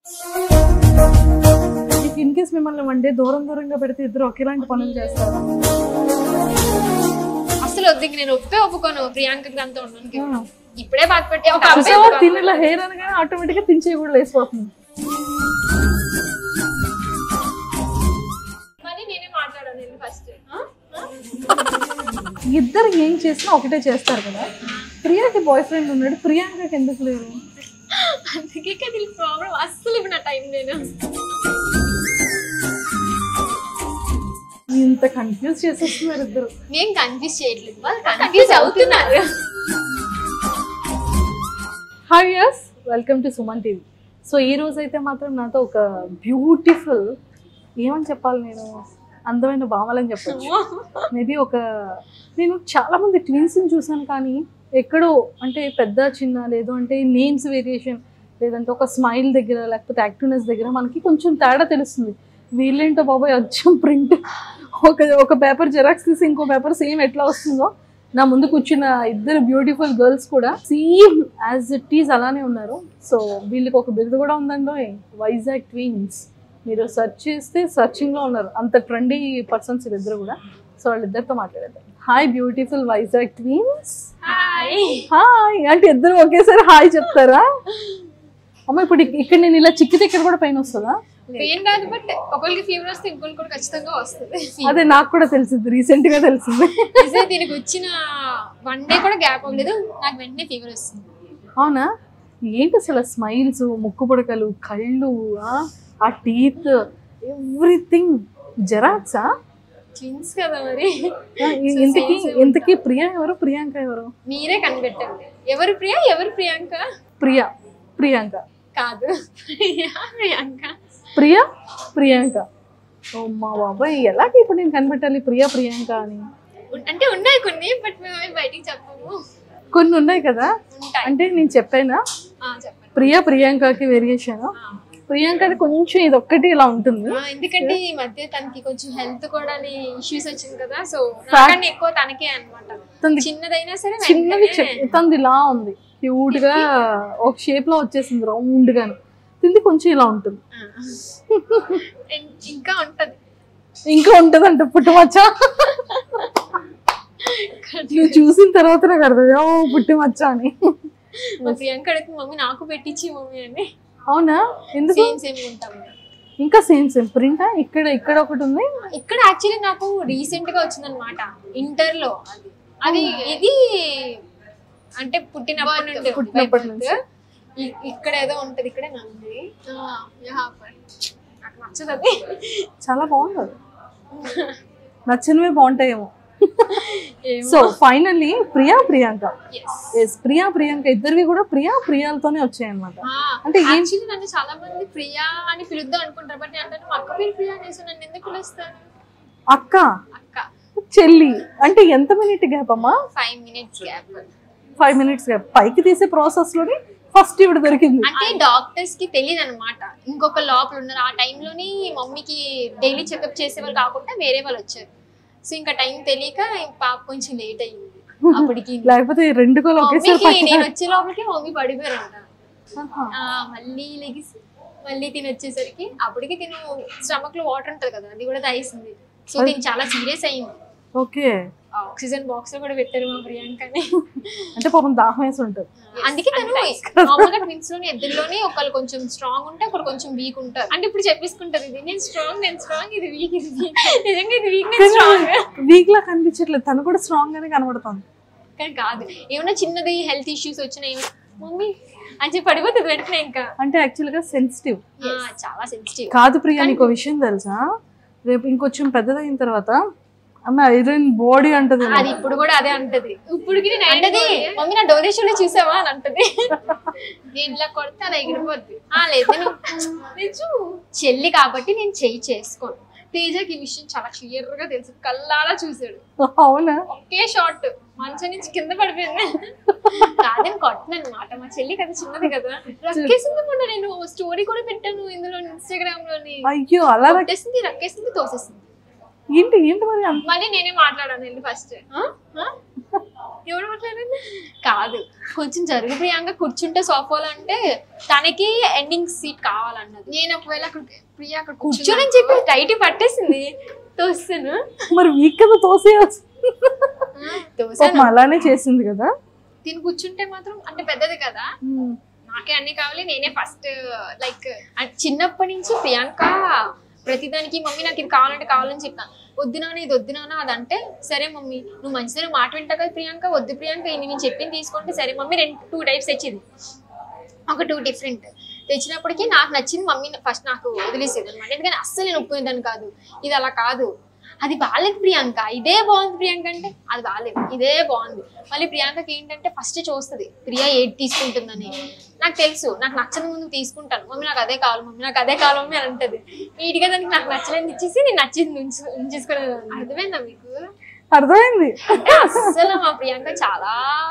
మీకు in case మిమ్మల్ని one day దూరం దూరంగా పెడితే ఇద్దరు ఒకేలాంటి పనులు చేస్తారు అసలు వద్దు ఇంక నేను ఒప్పే ఒప్పుకోను ప్రియాంక అంతా ఉన్నాను ఇప్పుడే బాధ పెట్టి ఒక సో తిని ఇలా హెయిర్ అనగానే ఆటోమేటిక్ గా తించే కూడా లేసిపోతుంది మరి నేనే మాట్లాడాను ఫస్ట్ ఇద్దరు ఏం చేసినా ఒకటే చేస్తారు కదా ప్రియాకి బాయ్ ఫ్రెండ్ ఉన్నాడు ప్రియాంకకి ఎందుకు లేరు అందుకే కదా ప్రాబ్లం అస్సలు ఇప్పుడు నా టైం నేను ఇంత కన్ఫ్యూజ్ చేసేస్తున్నారు ఇద్దరు నేను కన్ఫ్యూజ్ చేయట్లేదు వాళ్ళు కన్ఫ్యూజ్ అవుతున్నారు hi yes welcome to Suman TV so ఈ రోజు అయితే మాత్రం నాతో ఒక బ్యూటిఫుల్ ఏమని చెప్పాలి నేను అందమైన భావాలని చెప్పొచ్చు మేబీ ఒక నేను చాలా మంది ట్విన్స్ని చూసాను కానీ ఎక్కడో అంటే పెద్ద చిన్న లేదు అంటే నేమ్స్ వేరియేషన్ లేదంటే ఒక స్మైల్ దగ్గర లేకపోతే యాక్టివ్నెస్ దగ్గర మనకి కొంచెం తేడా తెలుస్తుంది వీళ్ళేంటో బాబాయ్ అచ్చం ప్రింట్ ఒక ఒక పేపర్ జెరాక్స్ తీసి ఇంకో పేపర్ సేమ్ ఎట్లా వస్తుందో నా ముందు కూర్చున్న ఇద్దరు బ్యూటిఫుల్ గర్ల్స్ కూడా సేమ్ యాజ్ ఇట్ ఈజ్ అలానే ఉన్నారు సో వీళ్ళకి ఒక బిరుదు కూడా ఉందండి వైజాగ్ ట్విన్స్ మీరు సెర్చ్ చేస్తే సర్చింగ్లో ఉన్నారు అంత ట్రెండీ పర్సన్స్ వీళ్ళిద్దరు కూడా సో వాళ్ళిద్దరితో మాట్లాడేద్దాం hi beautiful Vizag twins hi hi అంటే ఇద్దరు ఒకేసారి హాయ్ చెప్తారా అమ్మ ఇప్పుడు ఇక్- ఇక్కడ నేను ఇలా చిక్కితే ఇక్కడ కూడా పెయిన్ వస్తుందా పెయిన్ కాదు బట్ ఒకరికి ఫీవర్ వస్తే ఇంకొకరికి కూడా ఖచ్చితంగా వస్తుంది అదే నాకు కూడా తెలిసింది రీసెంట్ గా తెలిసింది నిజమే దీనికి వచ్చిన వన్ డే కూడా గ్యాప్ అవ్వలేదు నాకు వెంటనే ఫీవర్ వస్తుంది అవునా ఏంటి అసలు స్మైల్స్ ముక్కు పుడకలు కళ్ళు ఆ, ఆ టీత్ ఎవ్రీథింగ్ జెరాక్సా ట్విన్స్ కదా మరి ఇంతకీ ఇంతకీ ప్రియా ఎవరు ప్రియాంక ఎవరు మీరే కనిపెట్టండి ఎవరు ప్రియా ఎవరు ప్రియాంక ప్రియా ప్రియాంక కాదు ప్రియా ప్రియాంక ప్రియా ప్రియాంక ఓ మా బాబాయ్ ఎలాగ ఇప్పుడు నేను కనిపెట్టాలి ప్రియా ప్రియాంక అని ఉన్- అంటే ఉన్నాయి కొన్ని బట్ మేము అవి బయటికి చెప్పము కొన్ని ఉన్నాయి కదా ఉంటాయి అంటే నేను చెప్పానా ఆ, చెప్పండి ప్రియా ప్రియాంకకి వేరియేషన్ ఆ. ప్రియాంకది కొంచెం ఇది ఒక్కటి ఇలా ఉంటుంది ఆ, ఎందుకంటే ఈ మధ్య తనకి కొంచెం హెల్త్ కూడా ఇష్యూస్ వచ్చింది కదా సో నాకన్నా ఎక్కువ తనకే అన్నమాట తనది చిన్నదైనా సరే చిన్నది వెంటనే- చె- తనది ఇలా ఉంది క్యూట్ గా ఒక షేప్ లో వచ్చేసింది రౌండ్ గాను తింది కొంచెం ఇలా ఉంటుంది ఆ. ఇం- ఇంకా ఉంటది ఇంకా ఉంటదంట పుట్టుమచ్చ నువ్వు చూసిన తర్వాత నాకు అర్థం ఓ పుట్టుమచ్చ అని మా ప్రియాంక అడుగుతుంది మమ్మీ నాకు పెట్టించి మమ్మీ అని అవునా ఎందుకు సేమ్ సేమ్ ఉంటాము ఇంకా సేమ్ సేమ్ ప్రింట్ ఇక్కడ ఇక్కడ ఒకటి ఉంది ఇక్కడ యాక్చువల్లీ నాకు రీసెంట్ గా వచ్చిందనమాట ఇంటర్ లో అది అది ఇది అంటే పుట్టినప్పటి నుండి పుట్టినప్పటి by birth. నుంచి. ఇ- ఇక్కడ ఏదో ఉంటది ఇక్కడే నాది నాకు నచ్చదు అది చాలా బాగుంది అది. నచ్చినవే బాగుంటాయేమో ఏమో. So finally Priya Priyanka Yes. Yes Priya Priyanka ఇద్దరివి కూడా ప్రియా ప్రియాలతోనే వచ్చాయి అనమాట ఆ, అంటే ఏం యాక్చువల్లీ నన్ను చాలా మంది ప్రియా అని పిలుద్దాం అనుకుంటారు బట్ నేను అంటాను మా అక్క పేరు ప్రియా అనేసి నన్ను ఎందుకు పిలుస్తారు అక్క అక్క చెల్లి అంటే ఎంత మినిట్ గ్యాప్ అమ్మా five minutes gap five minutes gap పైకి తీసే ప్రాసెస్ లోని ఫస్ట్ ఇవిడ దొరికింది అంటే డాక్టర్స్ కి తెలియదు అనమాట ఇంకొక లోపల ఉన్నారు ఆ టైంలోని మమ్మీకి డైలీ చెకప్ చేసేవాళ్ళు కాకుండా వేరే వాళ్ళు వచ్చారు సో ఇంకా టైం తెలియక ఈ పాప కొంచెం లేట్ అయ్యింది అప్పటికి లేకపోతే రెండు కూడా ఒకేసారి మమ్మీకి నేను వచ్చే లోపలికి మమ్మీ పడిపోయారంట ఆహా. ఆ, మళ్ళీ లెగిసి మళ్ళీ తిని వచ్చేసరికి అప్పటికి తిను స్టమక్ లో వాటర్ ఉంటది కదా అది కూడా తాగేసింది సో దీని చాలా సీరియస్ అయింది ఓకే ఆక్సిజన్ బాక్స్ లో కూడా పెట్టారు మా ప్రియాంకని అంటే పాపం దాహం వేసి ఉంటుంది అందుకే తను నార్మల్గా ట్విన్స్ లోని ఇద్దరిలోనే ఒకళ్ళు కొంచెం స్ట్రాంగ్ ఉంటే ఒకరు కొంచెం వీక్ ఉంటారు అంటే ఇప్పుడు చెప్పేసుకుంటది ఇది నేను స్ట్రాంగ్ నేను స్ట్రాంగ్ ఇది వీక్ ఇది వీక్ నిజంగా ఇది వీక్ నేను స్ట్రాంగ్ వీక్ లా కనిపించట్లేదు తను కూడా స్ట్రాంగ్ గానే కనబడుతుంది కానీ కాదు ఏమైనా చిన్నది హెల్త్ ఇష్యూస్ వచ్చినా ఏమైనా మమ్మీ అని చెప్పి పడిపోతుంది వెంటనే ఇంకా అంటే యాక్చువల్ గా సెన్సిటివ్ ఆ, చాలా సెన్సిటివ్ కాదు ప్రియా నీకు విషయం తెలుసా రేపు ఇంకొంచెం పెద్దదైన తర్వాత అమ్మ ఐరన్ బాడీ అంటది అది ఇప్పుడు కూడా అదే అంటది ఇప్పుడు అంటది మమ్మీ నా డొనేషన్ చూసావా అని అంటది దీంట్లో కొడితే అలా ఎగిరిపోద్ది ఆ లేదు నేను నిజం. చెల్లి కాబట్టి నేను చెయ్యి చేసుకోను తేజకి ఈ విషయం చాలా క్లియర్ గా తెలుసు కల్లారా చూసాడు అవునా ఒకే షాట్ మంచం నుంచి కింద పడిపోయింది కాదని కొట్టను అనమాట మా చెల్లి కదా చిన్నది కదా రక్కేసింది మొన్న నేను స్టోరీ కూడా పెట్టాను ఇందులో ఇన్స్టాగ్రామ్ లోని అయ్యో అలా రా- కొట్టేసింది రక్కేసింది తోసేసింది ఏంటి ఏంటి మరి అంత మళ్ళీ నేనే మాట్లాడాను వెళ్ళి ఫస్ట్ ఎవరు మాట్లాడింది కాదు కొంచెం జరుగు ప్రియాంక కూర్చుంటే సోఫాలో అంటే తనకి ఎండింగ్ సీట్ కావాలన్నది నేను ఒకవేళ అక్కడ ప్రియా అక్కడ కూర్చోనని చెప్పి టైట్ పట్టేసింది తోస్తాను మరి వీక్ కదా తోసేయచ్చు తోసాను పాపం అలానే చేసింది కదా తిని కూర్చుంటే మాత్రం అంటే పెద్దది కదా నాకే అన్ని కావాలి నేనే ఫస్ట్ లైక్ అండ్ చిన్నప్పటి నుంచి ప్రియాంక ప్రతిదానికి మమ్మీ నాకు ఇది కావాలంటే కావాలని చెప్తాను వద్దు నాన్న ఇది వద్దు నాన్న అదంటే సరే మమ్మీ నువ్వు మంచిదని మాట వింటా కదా ప్రియాంక వద్దు ప్రియాంక ఇది నేను చెప్పింది తీసుకుంటే సరే మమ్మీ రెండు టూ టైప్స్ తెచ్చింది ఒక టూ డిఫరెంట్ తెచ్చినప్పటికీ నాకు నచ్చింది మమ్మీ ఫస్ట్ నాకు వదిలేసేది అనమాట ఎందుకంటే అస్సలు నేను ఒప్పుకునేదాన్ని కాదు ఇది అలా కాదు అది బాగాలేదు ప్రియాంక ఇదే బాగుంది ప్రియాంక అంటే అది బాగాలేదు ఇదే బాగుంది మళ్ళీ ప్రియాంకకి ఏంటంటే ఫస్ట్ చూస్తుంది ప్రియా ఏది తీసుకుంటుందని నాకు తెలుసు నాకు నచ్చని ముందు తీసుకుంటాను మమ్మీ నాకు అదే కావాలి మమ్మీ నాకు అదే కావాలి మమ్మీ అని అంటది నీట్గా దానికి నాకు నచ్చలేదు ఇచ్చేసి నేను నచ్చింది ఉంచు ఉంచేసుకునేదాన్ని అర్థమైందా మీకు అర్థమైంది అంటే అస్సలు మా ప్రియాంక చాలా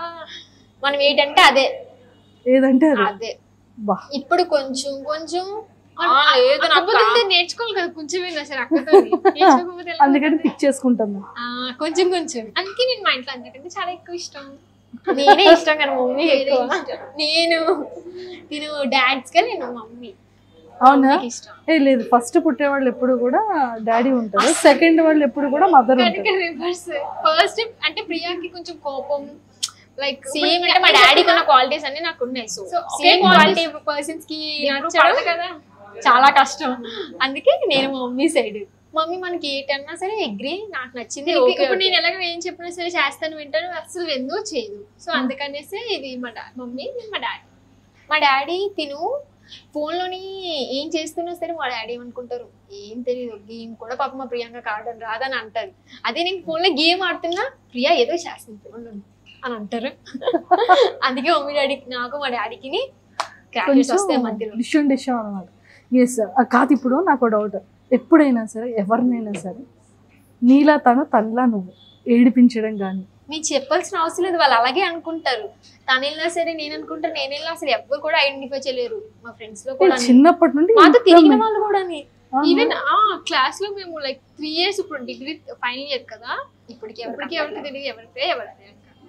మనం ఏంటంటే అదే ఏదంటే అది అదే బా ఇప్పుడు కొంచెం కొంచెం ఆ, లేదు నాకు కాకపోతే నేర్చుకోవాలి కదా కొంచెమే అసలు అక్కతో నేర్చుకోకపోతే ఎలా అందుకని పిక్ చేసుకుంటాను ఆ, కొంచెం కొంచెం అందుకే నేను మా ఇంట్లో అందరికంటే చాలా ఎక్కువ ఇష్టం నేనే ఇష్టం కానీ మమ్మీ ఎక్కువ నేను నేను డాడ్స్ గా నేను మమ్మీ అవునా నాకు ఇష్టం ఏ లేదు ఫస్ట్ పుట్టే వాళ్ళు ఎప్పుడు కూడా డాడీ ఉంటారు సెకండ్ వాళ్ళు ఎప్పుడు కూడా మదర్ ఉంటారు రివర్స్ ఫస్ట్ అంటే ప్రియాకి కొంచెం కోపం లైక్ సేమ్ అంటే మా డాడీకి ఉన్న క్వాలిటీస్ అన్ని నాకు ఉన్నాయి so So, okay same qualities. Quality persons కి పడదు నచ్చడం కదా చాలా కష్టం అందుకే నేను మా మమ్మీ సైడ్ మమ్మీ మనకి ఏటన్నా సరే ఎగ్రీ నాకు నచ్చింది దీనికి okay, ఇప్పుడు okay. నేను ఎలాగ ఏం చెప్పినా సరే చేస్తాను వింటాను అసలు ఎందుకు చేయదు సో అందుకనేసి ఇది మా డా మమ్మీ నేను మా డాడీ మా డాడీ తిను ఫోన్ లోని ఏం చేస్తున్నా సరే మా డాడీ ఏమనుకుంటారు ఏం తెలియదు గేమ్ కూడా పాప మా ప్రియాంక ఆడడం రాదని అంటారు అదే నేను ఫోన్ లో గేమ్ ఆడుతున్నా ప్రియా ఏదో చేస్తుంది ఫోన్ లో అని అంటారు అందుకే మమ్మీ డాడీకి నాకు మా డాడీకి క్రాషెస్ వస్తాయి కొంచెం మధ్యలో డిషన్ డిషన్ అనమాట ఎస్ కాదు ఇప్పుడు నాకు డౌట్ ఎప్పుడైనా సరే ఎవరినైనా సరే నీలా తను తనలా నువ్వు ఏడిపించడం కానీ మీకు చెప్పాల్సిన అవసరం లేదు వాళ్ళు అలాగే అనుకుంటారు తను వెళ్ళినా సరే నేను అనుకుంటాను నేను వెళ్ళినా అసలు ఎవ్వరు కూడా ఐడెంటిఫై చేయలేరు మా ఫ్రెండ్స్ లో కూడా చిన్నప్పటి నుండి మాతో ఇంత తిరిగిన మే- వాళ్ళు కూడా ఆహా. ఈవెన్ ఆ క్లాస్ లో మేము లైక్ త్రీ ఇయర్స్ ఇప్పుడు డిగ్రీ ఫైనల్ ఇయర్ కదా ఇప్పటికి ఇప్పటికీ ఎవరికి తెలియదు ఎవరితే ఎవరైతే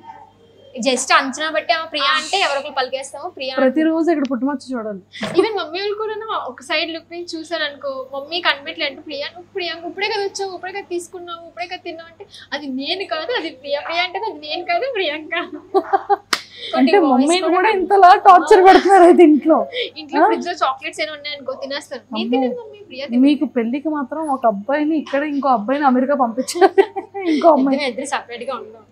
జస్ట్ అంచనా బట్టి ఆ ప్రియా అంటే ఎవరొకరు పలికేస్తాము ప్రియా ప్రతిరోజు ఇక్కడ పుట్టుమచ్చ చూడాలి ఈవెన్ మమ్మీ వాళ్ళు కూడా నా ఒక సైడ్ లుక్ నుంచి చూసాను అనుకో మమ్మీ కనిపెట్టలే అంటే ప్రియా నువ్వు ప్రియా నువ్వు ఇప్పుడే కదా వచ్చావు ఇప్పుడే కదా తీసుకున్నావు ఇప్పుడే కదా తిన్నావు అంటే అది నేను కాదు అది ప్రియా ప్రియా అంటే అది నేను కాదు ప్రియాంక అంటే మమ్మీని కూడా ఇంతలా టార్చర్ పెడుతున్నారు అయితే ఇంట్లో ఇంట్లో ఫ్రిడ్జ్ లో చాక్లెట్స్ ఏమైనా ఉన్నాయి అనుకో తినేస్తాను నేను తినదు మమ్మీ ప్రియా తినదు. మీకు పెళ్లికి మాత్రం ఒక అబ్బాయిని ఇక్కడ ఇంకో అబ్బాయిని అమెరికా పంపించారు ఇంకో అమ్మాయి ఇద్దరు ఇద్దరు సపరేట్ గా ఉన్నాం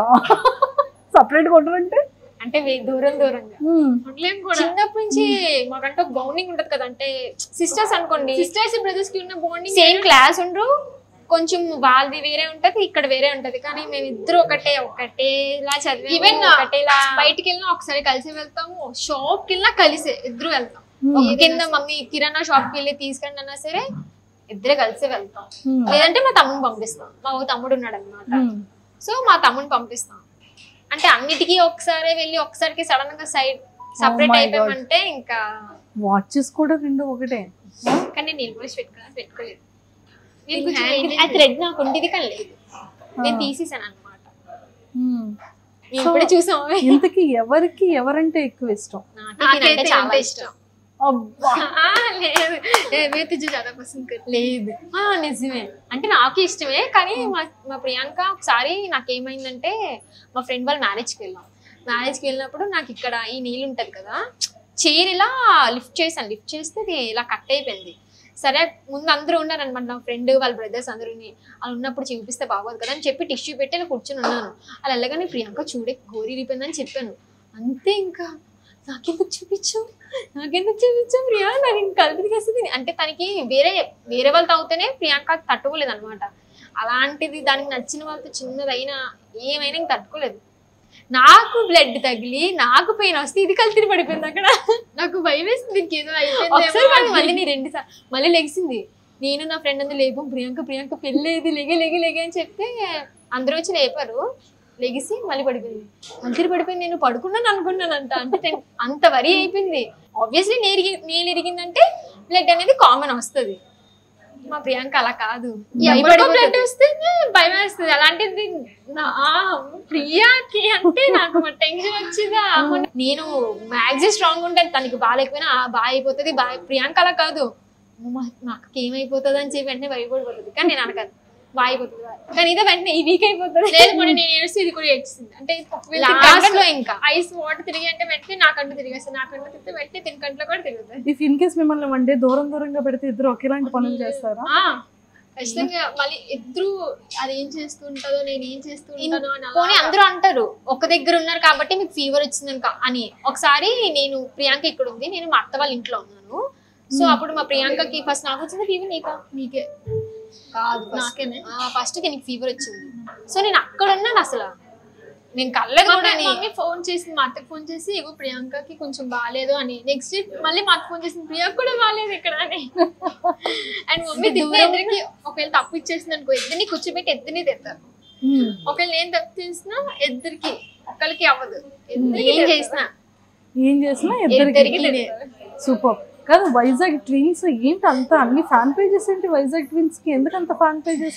సపరేట్ కొట్టరంటే అంటే వే- దూరం దూరంగా ఉండలేం కూడా చిన్నప్పటి నుంచి మాకంటే ఒక బౌండింగ్ ఉంటది కదా అంటే సిస్టర్స్ అనుకోండి సిస్టర్స్ బ్రదర్స్ కి ఉన్న బాండింగ్ సేమ్ క్లాస్ ఉండరు కొంచెం వాళ్ళది వేరే ఉంటది ఇక్కడ వేరే ఉంటది కానీ మేము ఇద్దరు ఒకటే ఒకటే ఇలా చదివి Even, ఒకటేలా బయటికి వెళ్ళినా ఒకసారి కలిసి వెళ్తాము షాప్ కి వెళ్ళినా కలిసే ఇద్దరు వెళ్తాం ఒక కింద మమ్మీ కిరాణా షాప్ కి వెళ్ళి తీసుకురండి అన్నా సరే ఇద్దరే కలిసి వెళ్తాం లేదంటే మా తమ్ముని పంపిస్తాం మా ఓ తమ్ముడు ఉన్నాడు అనమాట సో మా తమ్ముని పంపిస్తాం అంటే అన్నిటికీ ఒకసారి వెళ్ళి ఒకసారికి సడన్ గా సైడ్ సపరేట్ my అయిపోయామంటే ఇంకా వాచెస్ కూడా రెండు ఒకటే కానీ నేను కూడా పెట్టుకోవాలి పెట్టుకోలేదు నేను నేను కొంచెం hand- ఆ థ్రెడ్ నాకు ఉండేది కానీ లేదు నేను తీసేసాను అనమాట Hmm. మేము So, ఇప్పుడే చూసాము ఇంతకీ ఎవరికి ఎవరంటే ఎక్కువ ఇష్టం నాకు ఈయనంటే చాలా ఇష్టం అబ్బా ఆ, లేదు ఏ, मैं तुझे ज्यादा पसंद करती లేదు ఆ, నిజమే అంటే నాకు ఇష్టమే కానీ మా మా ప్రియాంక ఒకసారి నాకేమైందంటే మా ఫ్రెండ్ వాళ్ళ మ్యారేజ్కి వెళ్ళాం మ్యారేజ్కి వెళ్ళినప్పుడు నాకు ఇక్కడ ఈ నీళ్ళు ఉంటది కదా చైర్ ఇలా లిఫ్ట్ చేశాను లిఫ్ట్ చేస్తే ఇది ఇలా కట్ అయిపోయింది సరే ముందు అందరూ ఉన్నారనమాట నా ఫ్రెండ్ వాళ్ళ బ్రదర్స్ అందరూని అలా ఉన్నప్పుడు చూపిస్తే బాగోదు కదా అని చెప్పి టిష్యూ పెట్టి అలా కూర్చొని ఉన్నాను అలా వెళ్ళగానే ప్రియాంక చూడే గోరి ఇరిపోయిందని చెప్పాను అంతే ఇంకా నాకెందుకు చూపించు నాకెందుకు చూపించు ప్రియా నాకు ఇంకా కలుపు దిగేస్తుంది అంటే తనకి వేరే వేరే వాళ్ళతో అవుతేనే ప్రియాంక తట్టుకోలేదు అనమాట అలాంటిది దానికి నచ్చిన వాళ్ళతో చిన్నదైనా ఏమైనా ఇంక తట్టుకోలేదు నాకు బ్లడ్ తగిలి నాకు పెయిన్ వస్తే ఇది కలిసి పడిపోయింది అక్కడ నాకు భయం వేస్తుంది దీనికి ఏదో ఒకసారి కాదు, అయిపోయింది మళ్ళీ నీ రెండు సార్లు మళ్ళీ లెగిసింది నేను నా ఫ్రెండ్ అందరూ లేపాం ప్రియాంక ప్రియాంక పెళ్ళేది లెగి లెగి లెగి అని చెప్తే అందరూ వచ్చి లేపారు లెగిసి మళ్ళీ పడిపోయింది మళ్ళీ పడిపోయింది నేను పడుకున్నాను అనుకున్నానంట అంటే తెన్- అంత వరి అయిపోయింది ఆబ్వియస్లీ నేరిగి నేలు ఇరిగిందంటే బ్లడ్ అనేది కామన్ వస్తుంది మా ప్రియాంక అలా కాదు ఎవరికో భయపడిపోతుంది. బ్లడ్ వస్తేనే భయం వేస్తుంది అలాంటిది నా- ఆ, ప్రియాకి అంటే నాకు మరి టెన్షన్ వచ్చిందా అమ్మ, నేను మ్యాక్సిమం స్ట్రాంగ్ ఉంటాను తనకి బాగాలేకపోయినా ఆ బాగా అయిపోతుంది బాగా ప్రియాంక అలా కాదు అమ్మో, మా మా అక్కకి ఏమైపోతుంది అని చెప్పి వెంటనే భయపడిపోతుంది కానీ నేను అనకాదు బాగా అయిపోతుంది బాగా. కానీ ఇదే వెంటనే ఈ వీక్ అయిపోతుంది లేదు మొన్న నేను ఏడుస్తూ ఇది కూడా ఏడ్చింది అంటే లాస్ట్ లో ఇంకా ఐస్ వాటర్ తిరిగి అంటే వెంటనే నా కంట తిరిగేస్తాను నా కంట తిరిగితే వెంటనే తిని కంట్లో కూడా తిరుగుతాయి ఇఫ్ ఇన్ కేస్ మిమ్మల్ని వన్ డే దూరం దూరంగా పెడితే ఇద్దరు ఒకేలాంటి పనులు చేస్తారా ఆ, ఖచ్చితంగా మళ్ళీ ఇద్దరు అది ఏం చేస్తూ ఉంటుందో నేను ఏం చేస్తూ ఉంటానో అని అలా- పోనీ అందరూ అంటారు ఒక దగ్గర ఉన్నారు కాబట్టి మీకు ఫీవర్ వచ్చింది అని ఒకసారి నేను ప్రియాంక ఇక్కడ ఉంది నేను మా అత్త వాళ్ళ ఇంట్లో ఉన్నాను సో అప్పుడు మా ప్రియాంకకి ఫస్ట్ నాకు వచ్చింది ఫీవర్ నీకా నీకే కాదు నాకేనే ఫస్ట్ దీనికి ఫీవర్ వచ్చింది సో నేను అక్కడ ఉన్నాను అసలు నేను కళ్ళదు మా కూడా ఫ్రెండ్ మమ్మీ ఫోన్ చేసింది మా అత్తకి ఫోన్ చేసి ఇగో ప్రియాంకకి కొంచెం బాగాలేదు అని నెక్స్ట్ డే మళ్ళీ మా అత్త ఫోన్ చేసింది ప్రియాంక కూడా బాగాలేదు ఇక్కడ అని అండ్ మమ్మీ ఇంత తిన్న దూరం ఇద్దరికి ఒకవేళ తప్పు ఇచ్చేసింది అనుకో ఇద్దరిని కూర్చోబెట్టి ఇద్దరిని తెస్తారు ఒకవేళ నేను తప్పు చేసినా ఇద్దరికి ఒకరికి అవ్వదు ఇద్దరికి ఏం తెస్తారు. చేసినా ఏం చేసినా ఇద్దరికి ఇద్దరికి తెస్తారు. సూపర్ కాదు వైజాగ్ ట్విన్స్ ఏంటి అంత అన్ని ఫ్యాన్ పేజెస్ ఏంటి వైజాగ్ ట్విన్స్ కి ఎందుకు అంత ఫ్యాన్ పేజెస్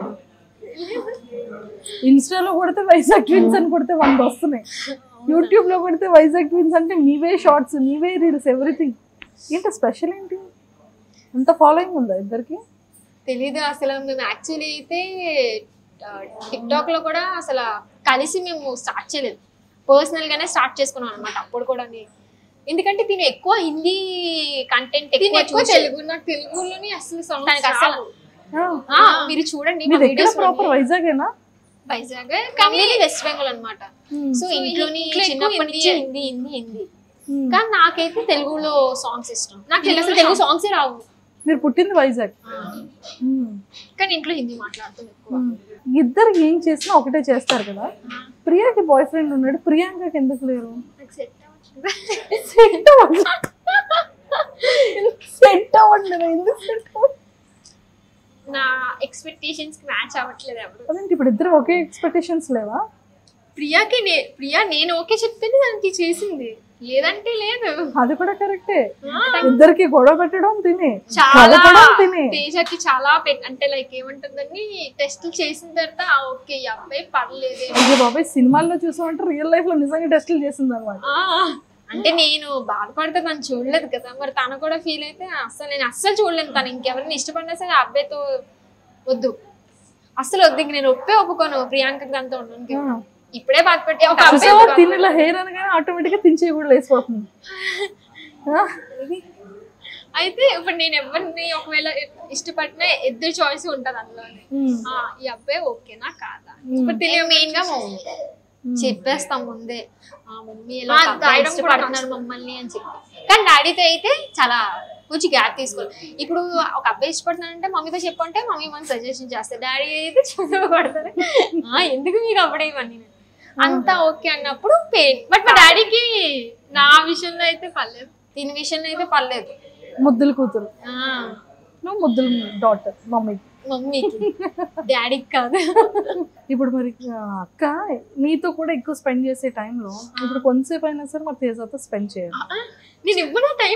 ఇన్స్టాలో కొడితే వైజాగ్ ట్విన్స్ అని కొడితే వంద వస్తున్నాయి యూట్యూబ్ లో కొడితే వైజాగ్ ట్విన్స్ అంటే నీవే షార్ట్స్ నీవే రీల్స్ ఎవ్రీథింగ్ ఏంటి స్పెషల్ ఏంటి అంత ఫాలోయింగ్ ఉందా ఇద్దరికి తెలీదు అసలు మేము యాక్చువల్లీ అయితే టిక్ టాక్ లో కూడా అసలు కలిసి మేము స్టార్ట్ చేయలేదు పర్సనల్ గానే స్టార్ట్ చేసుకున్నాం అనమాట అప్పుడు కూడా ఎందుకంటే తిను ఎక్కువ హిందీ కంటెంట్ దీని ఎక్కువ ఎక్కువ చూసేది. తెలుగు నాకు తెలుగులోని అసలు తనకి సాంగ్స్ అసలు ఆ, మీరు చూడండి మా మీది ఎక్కడ videos ప్రాపర్ లోని. వైజాగేనా వైజాగ్ కానీ కానీ వెస్ట్ బెంగాల్ అనమాట సో So, ఇంట్లోని ఇంట్లో ఎక్కువ చిన్నప్పటి నుంచి హిందీయే. హిందీ హిందీ హిందీ Hmm. కానీ నాకైతే తెలుగులో సాంగ్స్ ఇష్టం నాకు నాకు తెలుగు అసలు తెలుగులో తెలుగు సాంగ్స్ రావు మీరు పుట్టింది వైజాగ్ Hmm. కానీ ఇంట్లో హిందీ మాట్లాడుతాం ఎక్కువ Hmm. ఇద్దరు ఏం చేసినా ఒకటే చేస్తారు కదా ప్రియాకి బాయ్ ఫ్రెండ్ ఉన్నాడు ప్రియాంకకి ఎందుకు లేరు నాకు సెట్ అవ్వట్లేదు సెట్ అవ్వండి సెట్ అవ్వండి ఎందుకు సెట్ అవ్వండి నా ఎక్స్పెక్టేషన్స్ కి మ్యాచ్ అవ్వట్లేదు ఎవరు అదేంటి ఇప్పుడు ఇద్దరు ఒకే ఎక్స్పెక్టేషన్స్ లేవా ప్రియాకి నే- ప్రియా నేను ఓకే చెప్తేనే దానికి చేసింది లేదంటే లేదు అది కూడా కరెక్టే ఆ, ఇద్దరికి గొడవ పెట్టడం తినే చాలా కలపడం తినే తేజకి చాలా పెట్ అంటే లైక్ ఏమంటుందని టెస్ట్ చేసిన తర్వాత ఆ, ఓకే ఈ అబ్బాయి పర్లేదే అయ్యో బాబాయ్ సినిమాల్లో చూసామంటే రియల్ లైఫ్ లో నిజంగా టెస్టులు చేసింది అనమాట ఆ, అంటే నేను బాధపడితే తను చూడలేదు కదా మరి తను కూడా ఫీల్ అయితే అస్సలు నేను అస్సలు చూడలేను తను ఇంకెవరిని ఇష్టపడినా సరే ఆ అబ్బాయితో వద్దు అస్సలు వద్దు ఇంక నేను ఒప్పే ఒప్పుకోను ప్రియాంక దాంతో ఉన్నాను ఇప్పుడే బాధపడి ఒక అబ్బాయి చూసావా తినేలా హెయిర్ అనగానే ఆటోమేటిక్ గా తించే కూడా లేసిపోతుంది ఆ? అయితే ఇప్పుడు నేను ఎవరిని ఒకవేళ ఇష్టపడినా ఇద్దరు చాయిస్ ఉంటది అందులోనే Hmm. ఆ, ఈ అబ్బాయి ఓకేనా కాదా Hmm. తెలియ మెయిన్ గా మా మమ్మీ చెప్పేస్తాం ముందే ఆ మమ్మీ ఎలా ఆ, ఒక అబ్బాయి దాయడం కూడా ఇష్టపడుతున్నారు మమ్మల్ని అని చెప్పి కానీ డాడీతో అయితే చాలా కొంచెం గ్యాప్ తీసుకోవాలి ఇప్పుడు ఒక అబ్బాయి ఇష్టపడుతున్నానంటే మమ్మీతో చెప్పంటే మమ్మీ మనకి సజెషన్ చేస్తారు డాడీ అయితే చదవబడతారు ఆ, ఎందుకు మీకు అప్పుడే ఇవన్నీ అంతా ఓకే అన్నప్పుడు పెయిన్ బట్ మా డాడీకి నా విషయంలో అయితే పర్లేదు దీని విషయంలో అయితే పర్లేదు ముద్దుల కూతురు ఆ, నువ్వు ముద్దుల డాటర్ మమ్మీకి మమ్మీకి డాడీకి కాదు ఇప్పుడు మరి ఆ, అక్క నీతో కూడా ఎక్కువ స్పెండ్ చేసే టైంలో ఇప్పుడు కొంతసేపు అయినా సరే మరి తేజాతో స్పెండ్ చేయాలి ఆ, నేను ఇవ్వను టైం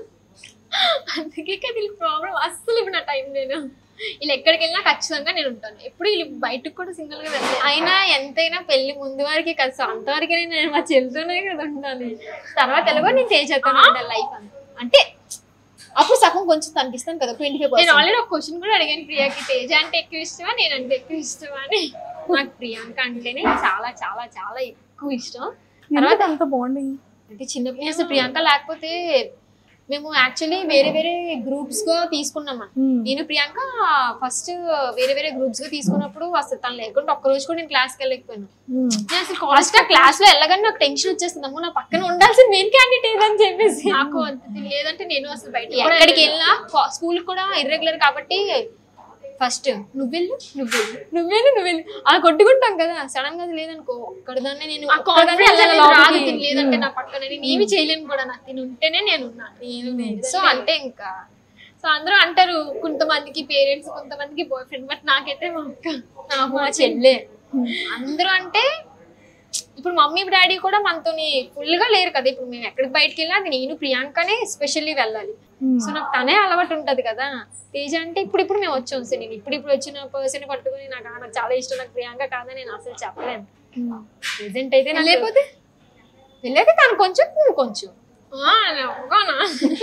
అందుకే కదా ప్రాబ్లం అస్సలు ఇవ్వను టైం నేను ఇలా ఎక్కడికి వెళ్ళినా ఖచ్చితంగా నేను ఉంటాను ఎప్పుడు వీళ్ళు బయటకు కూడా సింగిల్ గా వెళ్ళలేదు అయినా ఎంతైనా పెళ్లి ముందు వరకే కదా సో అంతవరకే నేను మా చెల్లితోనే కదా ఉండాలి తర్వాత ఎలాగో నేను తేజతోనే ఉండాలి లైఫ్ అంతా అంటే అప్పుడు సగం కొంచెం తగ్గిస్తాను కదా ట్వంటీ ఫైవ్ నేను ఆల్రెడీ ఒక క్వశ్చన్ కూడా అడిగాను ప్రియాకి తేజ అంటే ఎక్కువ ఇష్టమా నేను అంటే ఎక్కువ ఇష్టమా అని నాకు ప్రియాంక అంటేనే చాలా చాలా చాలా ఎక్కువ ఇష్టం ఎందుకు అంత బాండింగ్ అంటే చిన్నప్పుడు అసలు ప్రియాంక లేకపోతే మేము యాక్చువల్లీ వేరే వేరే గ్రూప్స్ గా తీసుకున్నాం అన్నమాట. నేను ప్రియాంక ఫస్ట్ వేరే వేరే గ్రూప్స్ గా తీసుకున్నప్పుడు అసలు తను లేకుండా ఒక్క రోజు కూడా నేను క్లాస్కి వెళ్ళకపోయాను నేను అసలు ఫస్ట్ ఆ క్లాస్ లో వెళ్ళగానే నాకు టెన్షన్ వచ్చేస్తుంది అమ్మో నా పక్కన ఉండాల్సిన మెయిన్ క్యాండిడేట్ ఏదని చెప్పేసి నాకు అంత లేదంటే నేను అసలు బయట ఎక్కడికి వెళ్ళినా స్కూల్ కూడా ఇర్రెగ్యులర్ కాబట్టి ఫస్ట్ నువ్వు వెళ్ళు నువ్వు వెళ్ళు నువ్వు వెళ్ళు నువ్వు వెళ్ళు అలా కొట్టుకుంటాం కదా సడన్ గా అది లేదనుకో ఒక్కడిదాన్ని నేను ఆ ఒక్కదాన్నే కాన్ఫిడెన్స్ వెళ్ళాలి రాదు లోపలికి. తిని లేదంటే నా పక్కన నేను ఏమి చేయలేను కూడా నాకు తిని ఉంటేనే నేను ఉన్నాను నేను సో అంటే ఇంకా సో అందరూ అంటారు కొంతమందికి పేరెంట్స్ కొంతమందికి బాయ్ ఫ్రెండ్ బట్ నాకైతే మా అక్క నాకు మా చెల్లె అందరూ అంటే ఇప్పుడు మమ్మీ డాడీ కూడా మనతోని ఫుల్ గా లేరు కదా ఇప్పుడు మేము ఎక్కడికి బయటకు వెళ్ళినా అది నేను ప్రియాంకనే ఎస్పెషల్లీ వెళ్ళాలి సో నాకు తనే అలవాటు ఉంటది కదా తేజ అంటే ఇప్పుడు ఇప్పుడు మేము వచ్చాం సార్ నేను ఇప్పుడు ఇప్పుడు వచ్చిన పర్సన్ పట్టుకుని నాకు ఆ, నాకు చాలా ఇష్టం నాకు ప్రియాంక కాదని నేను అసలు చెప్పలేను ప్రెసెంట్ అయితే నాకు- లేకపోతే వెళ్ళేది తను కొంచెం నువ్వు కొంచెం ఆ, అవునా?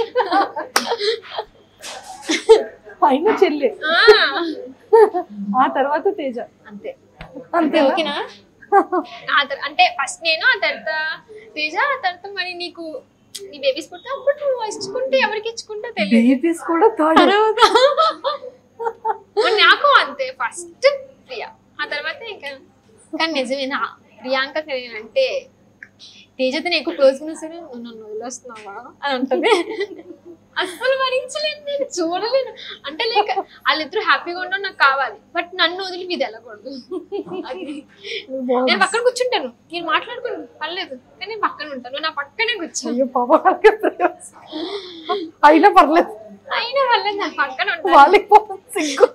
పైన చెల్లి ఆ, ఆ తర్వాత తేజ అంతే అంతే ఓకేనా ఆ తర్- అంటే ఫస్ట్ నేను ఆ తర్వాత తేజ ఆ తర్వాత మరి నీకు నీ బేబీస్ పుట్టితే అప్పుడు నువ్వు ఇచ్చుకుంటే ఎవరికి ఇచ్చుకుంటే తెలియదు బేబీస్ కూడా థర్డ్ తర్వాత మరి నాకు అంతే ఫస్ట్ ప్రియా ఆ తర్వాత ఇంకా కానీ నిజమే నా ప్రియాంక అంటే తేజతో నేను ఎక్కువ క్లోజ్ ఉన్నా సరే "నువ్వు నన్ను వదిలేస్తున్నావా అని ఉంటుంది అస్సలు భరించలేను నేను చూడలేను అంటే లైక్ వాళ్ళిద్దరూ హ్యాపీగా ఉండడం నాకు కావాలి బట్ నన్ను వదిలి ఇది వెళ్ళకూడదు అది. నేను పక్కన కూర్చుంటాను నేను మాట్లాడుకుని పర్లేదు కానీ నేను పక్కన ఉంటాను నువ్వు నా పక్కనే కూర్చో అయ్యో పాప వాళ్ళకే ప్రేమ. అయినా పర్లేదు అయినా వాళ్ళని నా పక్కన ఉంటాను వాళ్ళకి పాపం సిగ్గు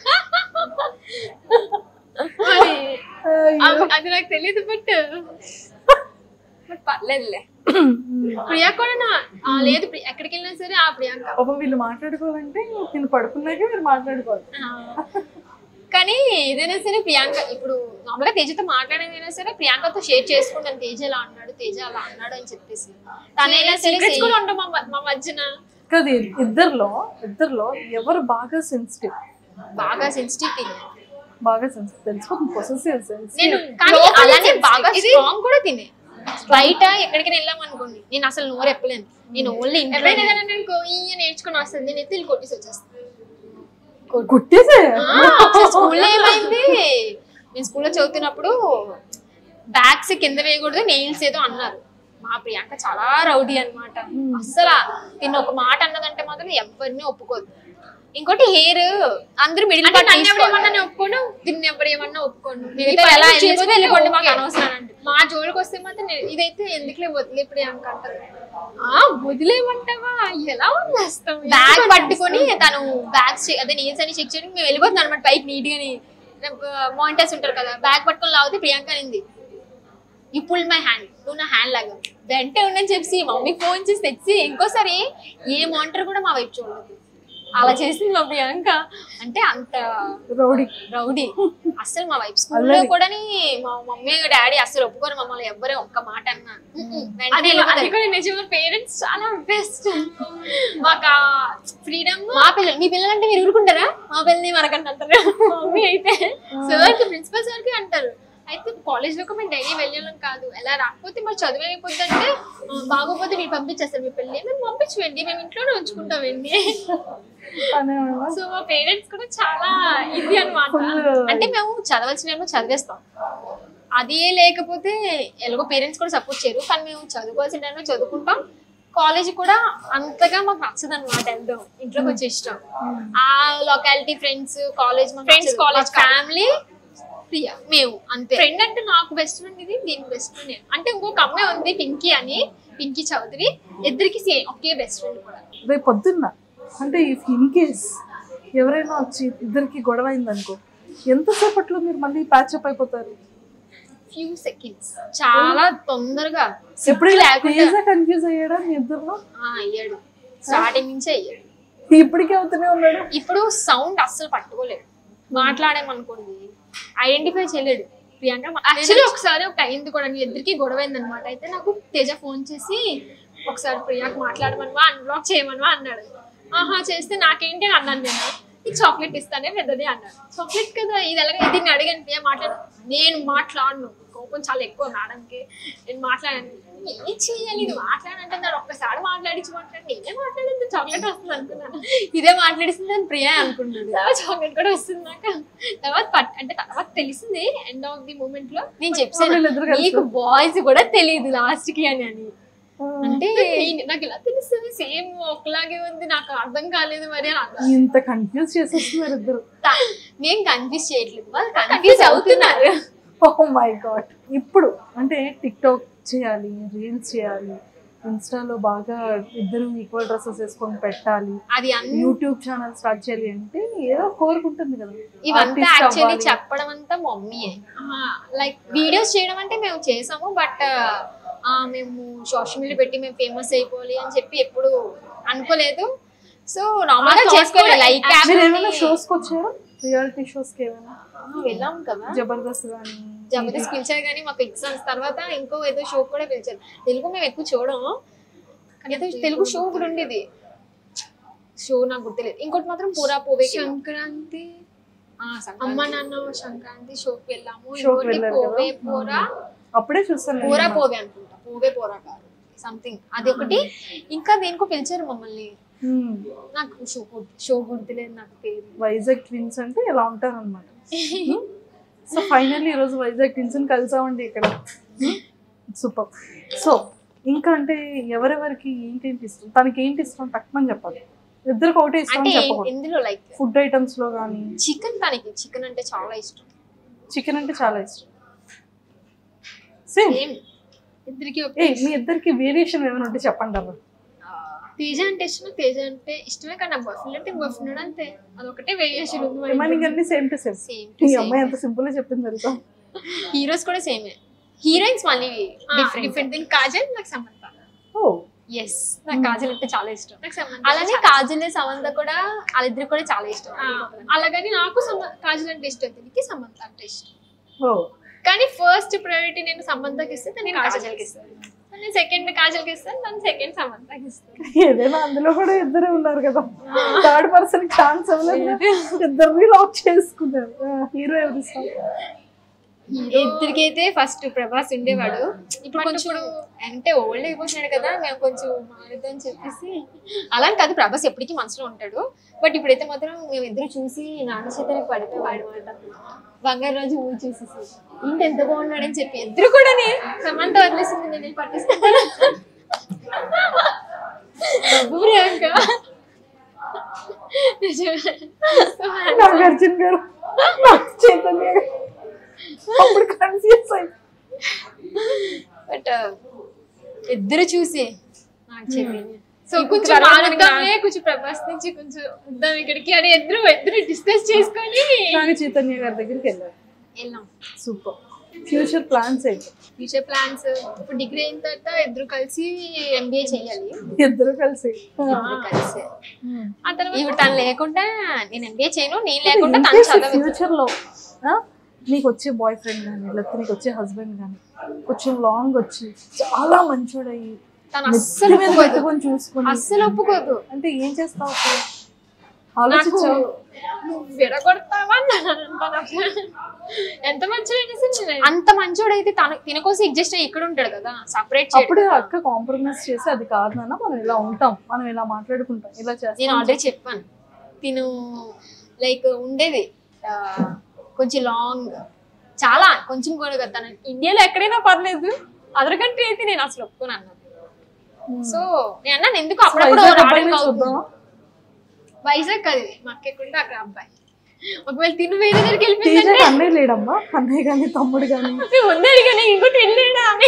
మరి అయ్యో. అవ్- అది నాకు తెలియదు బట్ బట్ పర్లేదులే ప్రియా కూడా నా ఆ, లేదు ప్రియ- ఎక్కడికి వెళ్ళినా సరే ఆ ప్రియాంక పాపం వీళ్ళు మాట్లాడుకోవాలంటే నేను పడుకున్నాకే మీరు మాట్లాడుకోవాలి ఆ. కానీ ఏదైనా సరే ప్రియాంక ఇప్పుడు నార్మల్గా తేజతో మాట్లాడేదైనా సరే ప్రియాంకతో షేర్ చేసుకుంటాను తేజ ఇలా అన్నాడు తేజ అలా అన్నాడు అని చెప్పేసి తనైనా సరే secrets కూడా ఉండవు మా మ- మా మధ్యన కాదు ఇద్దర్లో ఇద్దర్లో ఎవరు బాగా సెన్సిటివ్ బాగా సెన్సిటివ్ తినే బాగా సెన్సిటివ్ తెలుసుకో పొసెసివ్ నేను సెన్సిటివ్ కానీ లోపల అలానే sensitive. బాగా ఇది- స్ట్రాంగ్ కూడా తినే బయట ఎక్కడికైనా వెళ్ళాం అనుకోండి నేను అసలు నోరు ఎప్పలేను నేను ఓన్లీ ఎప్పుడైనా ఏదైనా నేను ఈయ నేర్చుకుని వస్తుంది నేను ఎత్తి కొట్టేసి వచ్చేస్తాను కుట్టేసే స్కూల్లో ఏమైంది నేను స్కూల్లో చదువుతున్నప్పుడు బ్యాగ్స్ కింద వేయకూడదు నెయిల్స్ ఏదో అన్నారు మా ప్రియాంక చాలా రౌడీ అన్నమాట అస్సలు తిన్న ఒక మాట అన్నదంటే మాత్రం ఎవరిని ఒప్పుకోదు ఇంకోటి హెయిర్ అందరూ మిడిల్ పార్ట్ నన్ను ఎవరేమన్నా నేను ఒప్పుకోను దీన్ని ఎవరేమన్నా ఒప్పుకోను మిగతా ఎలా వెళ్ళిపోతే వెళ్ళిపోండి మాకు అనవసరం అంటే మా జోలికి వస్తే మాత్రం నేను ఇదైతే ఎందుకులే వదిలే ప్రియాంక అంటారు ఆ వదిలేమంటావా ఎలా వదిలేస్తాం బ్యాగ్ పట్టుకొని తను బ్యాగ్స్ అదే నీల్స్ అని చెక్ చేయడానికి మేము వెళ్ళిపోతున్నాం అనమాట బైక్ నీట్ గాని మానిటర్స్ ఉంటారు కదా బ్యాగ్ పట్టుకొని లాగితే ప్రియాంక అనింది యూ పుల్ మై హ్యాండ్ నువ్వు నా హ్యాండ్ లాగా వెంటే ఉండని చెప్పి మమ్మీ ఫోన్ చేసి తెచ్చి ఇంకోసారి ఏ మానిటర్ కూడా మా వైపు చూడలేదు అలా చేసింది మా ప్రియాంక అంటే అంత రౌడీ రౌడీ అసలు మా వైపు స్కూల్లో కూడా మా మమ్మీ డాడీ అసలు ఒప్పుకోరు మమ్మల్ని ఎవ్వరే ఒక్క మాట అన్నా వెంటనే వెళ్ళిపోతారు. నిజంగా పేరెంట్స్ చాలా బెస్ట్ మాకు ఫ్రీడమ్ మా పిల్లలు మీ పిల్లలంటే మీరు ఊరుకుంటారా మా పిల్లల్ని మనకంటే అంటారు మమ్మీ అయితే సార్ కి ప్రిన్సిపల్ సార్ కి అంటారు అయితే కాలేజ్ లో మేము డైలీ వెళ్ళడం కాదు ఎలా రాకపోతే మరి చదువు అయిపోద్ది అంటే బాగోపోతే మీరు పంపించేస్తారు మీ పెళ్ళి మేము పంపించండి మేము ఇంట్లోనే ఉంచుకుంటామండి అనేవాళ్ళ సో మా పేరెంట్స్ కూడా చాలా ఇది అనమాట ఫుల్ అంటే మేము చదవాల్సిన చదివేస్తాం అది లేకపోతే ఎలాగో పేరెంట్స్ కూడా సపోర్ట్ చేయరు కానీ మేము చదువుకోవాల్సిన టైంలో చదువుకుంటాం కాలేజ్ కూడా అంతగా మాకు నచ్చదు అనమాట వెళ్దాం ఇంట్లోకి వచ్చే ఇష్టం ఆ locality friends college Friends, college కాదు. ఫ్యామిలీ ప్రియా మేము అంతే ఫ్రెండ్ అంటే నాకు బెస్ట్ ఫ్రెండ్ ఇది దీనికి బెస్ట్ ఫ్రెండ్ నేను అంటే ఇంకొక అమ్మాయి ఉంది పింకీ అని పింకీ చౌదరి ఇద్దరికి సేమ్ ఒకే బెస్ట్ ఫ్రెండ్ కూడా రేపు పొద్దున్న అంటే ఇఫ్ ఇన్ కేస్ ఎవరైనా వచ్చి ఇద్దరికి గొడవ అయిందనుకో ఎంతసేపట్లో మీరు మళ్ళీ ప్యాచప్ అయిపోతారు ఫ్యూ సెకండ్స్ చాలా తొందరగా ఎప్పుడైనా లేకుండా కన్ఫ్యూజ్ అయ్యాడా మీ ఇద్దరు ఆ, అయ్యాడు స్టార్టింగ్ నుంచే అయ్యాడు ఇప్పటికే అవుతూనే ఉన్నాడు ఇప్పుడు సౌండ్ అస్సలు పట్టుకోలేడు మాట్లాడామనుకోండి ఐడెంటిఫై చేయలేడు ప్రియాంక యాక్చువల్లీ ఒకసారి ఒక అయింది కూడా నీ ఇద్దరికి గొడవ అయింది అనమాట అయితే నాకు తేజ ఫోన్ చేసి ఒకసారి ప్రియాకి మాట్లాడమనవా అన్బ్లాక్ చేయమనవా అన్నాడు ఆహా చేస్తే నాకేంటి అని అన్నాను నేను ఈ చాక్లెట్ ఇస్తానే పెద్దది అన్నాడు చాక్లెట్ కదా ఇది ఎలాగ దీన్ని అడిగాను ప్రియా మాట్లాడు నేను మాట్లాడను కోపం చాలా ఎక్కువ మేడంకి నేను మాట్లాడాను ఏం చేయాలి ఇది మాట్లాడంటే నాకు ఒక్కసారి మాట్లాడించి మాట్లాడి నేనే మాట్లాడింది చాక్లెట్ వస్తుంది అనుకున్నాను ఇదే మాట్లాడిస్తుంది అని ప్రియా అనుకున్నాడు తర్వాత చాక్లెట్ కూడా వస్తుంది నాకు తర్వాత పట్- అంటే తర్వాత తెలిసింది ఎండ్ ఆఫ్ ది మూమెంట్ లో నేను చెప్పాను వీళ్ళిద్దరు కలిసి నీకు బాయ్స్ కూడా తెలియదు లాస్ట్ కి అని అని అంటే నేను- నాకు ఎలా తెలుస్తుంది సేమ్ ఒకలాగే ఉంది నాకు అర్థం కాలేదు మరి అని అన్నా. ఇంత కన్ఫ్యూజ్ చేసేస్తున్నారు ఇద్దరు త- నేను కన్ఫ్యూజ్ చేయట్లేదు వాళ్ళు కన్ఫ్యూజ్ అవుతున్నారు ఓ మై గాడ్ ఇప్పుడు అంటే టిక్ టాక్ చేయాలి రీల్స్ చేయాలి ఇన్స్టాలో బాగా ఇద్దరు ఈక్వల్ డ్రెస్సెస్ వేసుకొని పెట్టాలి అది అన్ని యూట్యూబ్ ఛానల్ స్టార్ట్ చేయాలి అంటే ఏదో కోరుకుంటుంది కదా ఇవంతా Artist యాక్చువల్లీ అవ్వాలి. చెప్పడం అంతా మమ్మీయే లైక్ వీడియోస్ చేయడం అంటే మేము చేసాము బట్ మేము సోషల్ మీడియా పెట్టి మేము ఫేమస్ అయిపోవాలి అని చెప్పి ఎప్పుడు అనుకోలేదు సో నార్మల్ గా thought చేసుకోవాలి కూడా లైక్ మీరు ఏమైనా షోస్ కి వచ్చారా రియాలిటీ షోస్ కి ఏమైనా వెళ్ళాం కదా జబర్దస్త్ కానీ జబర్దస్త్ పిలిచారు కానీ మాకు ఎగ్జామ్స్ తర్వాత ఇంకో ఏదో షో కూడా పిలిచారు తెలుగు మేము ఎక్కువ చూడము ఏదో తెలుగు షో కూడా ఉండేది షో నాకు గుర్తులేదు ఇంకోటి మాత్రం పూరా పోవే సంక్రాంతి ఆ, సంక్రాంతి. అమ్మ నాన్న సంక్రాంతి షోకి వెళ్ళాము షోకి ఇంకోటి వెళ్ళారు పోవే కదా పోరా అప్పుడే చూస్తాను నేను. పోరా పోవే అనుకుంటా పోవే పోరా కాదు సంథింగ్ అది ఒకటి ఇంకా దేనికో పిలిచారు మమ్మల్ని Hmm. నాకు షో గుర్తు- షో గుర్తులేదు నాకు పేరు వైజాగ్ ట్విన్స్ అంటే ఇలా ఉంటారు అనమాట సో ఫైనల్లీ ఈరోజు వైజాగ్ ట్విన్స్ ని కలిసామండి ఇక్కడ సూపర్ సో ఇంకా అంటే ఎవరెవరికి ఏంటి ఇష్టం తనకి ఏంటి ఇష్టం తక్కువని చెప్పాలి ఇద్దరికి ఒకటే ఇష్టం అంటే అని చెప్పకూడదు ఇందులో లైక్ ఫుడ్ ఐటమ్స్ లో కానీ చికెన్ తనకి చికెన్ అంటే చాలా ఇష్టం చికెన్ అంటే చాలా ఇష్టం సేమ్ సేమ్ ఇద్దరికి ఒక ఏ మీ ఇద్దరికి వేరియేషన్ ఏమైనా ఉంటే చెప్పండి అవ్వ తేజ అంటే ఇష్టం తేజ అంటే ఇష్టమే కానీ నా బాయ్ ఫ్రెండ్ అంటే బాయ్ ఫ్రెండ్ అంతే అదొకటే వేరియేషన్ ఉంది మరి. ఏమైనా అన్ని సేమ్ టు సేమ్ సేమ్ ఈ అమ్మాయి ఎంత సింపుల్ గా చెప్పింది తెలుసా హీరోస్ కూడా సేమే హీరోయిన్స్ మళ్ళీ ఆ, డిఫరెంట్ డిఫరెంట్ థింగ్ కాజల్ నాకు సమంత ఓ ఎస్ నాకు కాజల్ అంటే చాలా ఇష్టం నాకు సమంత అలానే కాజల్ సమంత కూడా వాళ్ళిద్దరు కూడా చాలా ఇష్టం ఆ, అలాగని నాకు సమ- కాజల్ అంటే ఇష్టం దీనికి సమంత అంటే ఇష్టం ఓ కానీ ఫస్ట్ ప్రయారిటీ నేను సమంతకి ఇస్తే నేను నేను కాజల్కి కాజల్కి ఇస్తాను నేను సెకండ్ కాజల్కి ఇస్తాను నేను సెకండ్ సమంతకి ఇస్తాను ఏదైనా అందులో కూడా ఇద్దరే ఉన్నారు కదా థర్డ్ పర్సన్ ఛాన్స్ ఇవ్వలేదు ఇద్దరిని లాక్ చేసుకున్నారు హీరో ఎవరు ఇష్టం ఇద్దరికైతే ఫస్ట్ ప్రభాస్ ఉండేవాడు ఇప్పుడు కొంచెం అంటే ఓల్డ్ అయిపోతున్నాడు కదా మేము కొంచెం మారుద్దాం చెప్పేసి అలా అని కాదు ప్రభాస్ ఎప్పటికీ మనసులో ఉంటాడు బట్ ఇప్పుడైతే మాత్రం మేము ఇద్దరు చూసి నాన్న చేతనే పడిపోయాడు అనమాట బంగారు రోజు ఊరి చూసేసి ఇంటి ఎంత బాగున్నాడని చెప్పి ఇద్దరు కూడా సమంత వదిలేసింది నేను వెళ్ళి పట్టిస్తాను ప్రియాంక నాగార్జున గారు నాకు చైతన్య గారు అప్పుడు కన్ఫ్యూజ్ అయ్యి బట్ ఇద్దరు చూసి నాకు చెప్పింది సో కొంచెం మారుద్దామే కొంచెం ప్రభాస్ నుంచి కొంచెం వద్దాం ఇక్కడికి అని ఇద్దరు ఇద్దరు డిస్కస్ చేసుకొని నాగ చైతన్య గారి దగ్గరికి వెళ్ళారు వెళ్ళాం సూపర్ ఫ్యూచర్ ప్లాన్స్ ఏంటి ఫ్యూచర్ ప్లాన్స్ ఇప్పుడు డిగ్రీ అయిన తర్వాత ఇద్దరు కలిసి ఎంబీఏ చేయాలి ఇద్దరు కలిసి ఇద్దరు కలిసి ఆ తర్వాత ఇవి తను లేకుండా నేను ఎంబీఏ చేయను నేను లేకుండా తను చదవదు ఫ్యూచర్ లో ఆ, నీకు వచ్చే బాయ్ ఫ్రెండ్ కానీ లేకపోతే నీకు వచ్చే హస్బెండ్ కానీ కొంచెం లాంగ్ వచ్చి చాలా మంచోడయ్యి తను నెత్తి అస్సలు మీద ఒప్పుకోదు పెట్టుకొని చూసుకొని అస్సలు ఒప్పుకోదు అంటే ఏం చేస్తావు అప్పుడు? నాకు ఆలోచించావు నువ్వు విడగొడతావా అని నన్ను అంటాను. ఎంత మంచిగా సరే అంత మంచోడైతే తన తిన కోసం ఎగ్జిస్ట్ అయ్యి ఇక్కడ ఉంటాడు కదా సపరేట్ అప్పుడే చేయడు అక్క కాంప్రమైజ్ చేసి అది కాదు నాన్న మనం ఇలా ఉంటాం మనం ఇలా మాట్లాడుకుంటాం ఇలా నేను చేస్తాం ఆల్రెడీ చెప్పాను తిను లైక్ ఉండేది ఆ, కొంచెం లాంగ్ చాలా కొంచెం కూడా కదా తను ఇండియాలో ఎక్కడైనా పర్లేదు అదర్ కంట్రీ అయితే నేను అసలు ఒప్పుకోను అన్నాను సో నేను అన్నాను ఎందుకు అప్పుడప్పుడు వైజాగ్ రావడానికి అబ్బాయిని అవుతుంది. చూద్దామా వైజాగ్ అది మా అక్కకుండా అక్కడ అబ్బాయి ఒకవేళ తిను వేరే దగ్గరికి తేజ వెళ్ళిపోయిందంటే అన్నయ్య లేడమ్మా అన్నయ్య కానీ తమ్ముడు కానీ ఉన్నాడు కానీ ఇంకోటి వెళ్ళాడా అని